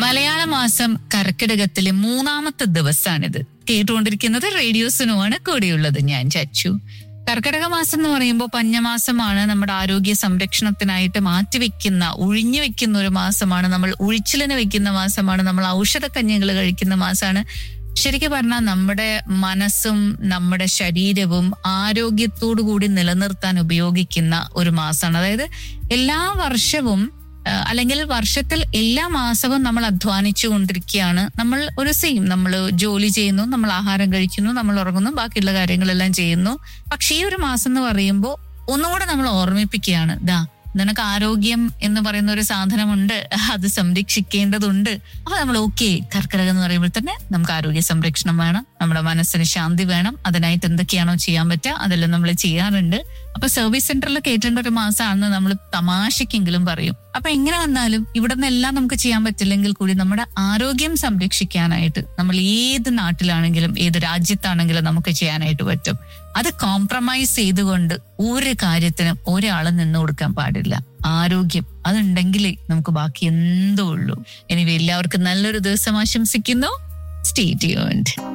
മലയാള മാസം കർക്കിടകത്തിലെ മൂന്നാമത്തെ ദിവസമാണിത് കേട്ടുകൊണ്ടിരിക്കുന്നത് റേഡിയോസിനുമാണ് കൂടെയുള്ളത് ഞാൻ ചച്ചു കർക്കിടക മാസം എന്ന് പറയുമ്പോൾ പഞ്ഞമാസമാണ് നമ്മുടെ ആരോഗ്യ സംരക്ഷണത്തിനായിട്ട് മാറ്റിവെക്കുന്ന ഒഴിഞ്ഞു വെക്കുന്ന ഒരു മാസമാണ് നമ്മൾ ഉഴിച്ചിലിന് വെക്കുന്ന മാസമാണ് നമ്മൾ ഔഷധക്കഞ്ഞികൾ കഴിക്കുന്ന മാസമാണ് ശരിക്കും പറഞ്ഞാൽ നമ്മുടെ മനസ്സും നമ്മുടെ ശരീരവും ആരോഗ്യത്തോടു കൂടി നിലനിർത്താൻ ഉപയോഗിക്കുന്ന ഒരു മാസമാണ് അതായത് എല്ലാ വർഷവും ആ, അല്ലെങ്കിൽ വർഷത്തിൽ എല്ലാ മാസവും നമ്മൾ അധ്വാനിച്ചു കൊണ്ടിരിക്കുകയാണ് നമ്മൾ ഒരു സെയിം നമ്മൾ ജോലി ചെയ്യുന്നു നമ്മൾ ആഹാരം കഴിക്കുന്നു നമ്മൾ ഉറങ്ങുന്നു ബാക്കിയുള്ള കാര്യങ്ങളെല്ലാം ചെയ്യുന്നു പക്ഷെ ഈ ഒരു മാസം എന്ന് പറയുമ്പോൾ ഒന്നുകൂടെ നമ്മൾ ഓർമ്മിപ്പിക്കുകയാണ് ദാ നിനക്ക് ആരോഗ്യം എന്ന് പറയുന്ന ഒരു സാധനമുണ്ട് അത് സംരക്ഷിക്കേണ്ടതുണ്ട് അപ്പൊ നമ്മൾ ഓക്കെ കർക്കിടകം എന്ന് പറയുമ്പോൾ തന്നെ നമുക്ക് ആരോഗ്യ സംരക്ഷണം വേണം നമ്മുടെ മനസ്സിന് ശാന്തി വേണം അതിനായിട്ട് എന്തൊക്കെയാണോ ചെയ്യാൻ പറ്റുക അതെല്ലാം നമ്മൾ ചെയ്യാറുണ്ട് അപ്പൊ സർവീസ് സെന്ററിൽ കേട്ടേണ്ട ഒരു മാസമാണെന്ന് നമ്മൾ തമാശക്കെങ്കിലും പറയും അപ്പൊ എങ്ങനെ വന്നാലും ഇവിടെ നിന്നെല്ലാം നമുക്ക് ചെയ്യാൻ പറ്റില്ലെങ്കിൽ കൂടി നമ്മുടെ ആരോഗ്യം സംരക്ഷിക്കാനായിട്ട് നമ്മൾ ഏത് നാട്ടിലാണെങ്കിലും ഏത് രാജ്യത്താണെങ്കിലും നമുക്ക് ചെയ്യാനായിട്ട് പറ്റും അത് കോംപ്രമൈസ് ചെയ്തുകൊണ്ട് ഒരു കാര്യത്തിനും ഒരാളും നിന്ന് കൊടുക്കാൻ പാടില്ല ആരോഗ്യം അതുണ്ടെങ്കിലേ നമുക്ക് ബാക്കി എന്തോ ഉള്ളൂ ഇനി എല്ലാവർക്കും നല്ലൊരു ദിവസം ആശംസിക്കുന്നു സ്റ്റേ ട്യൂൺഡ്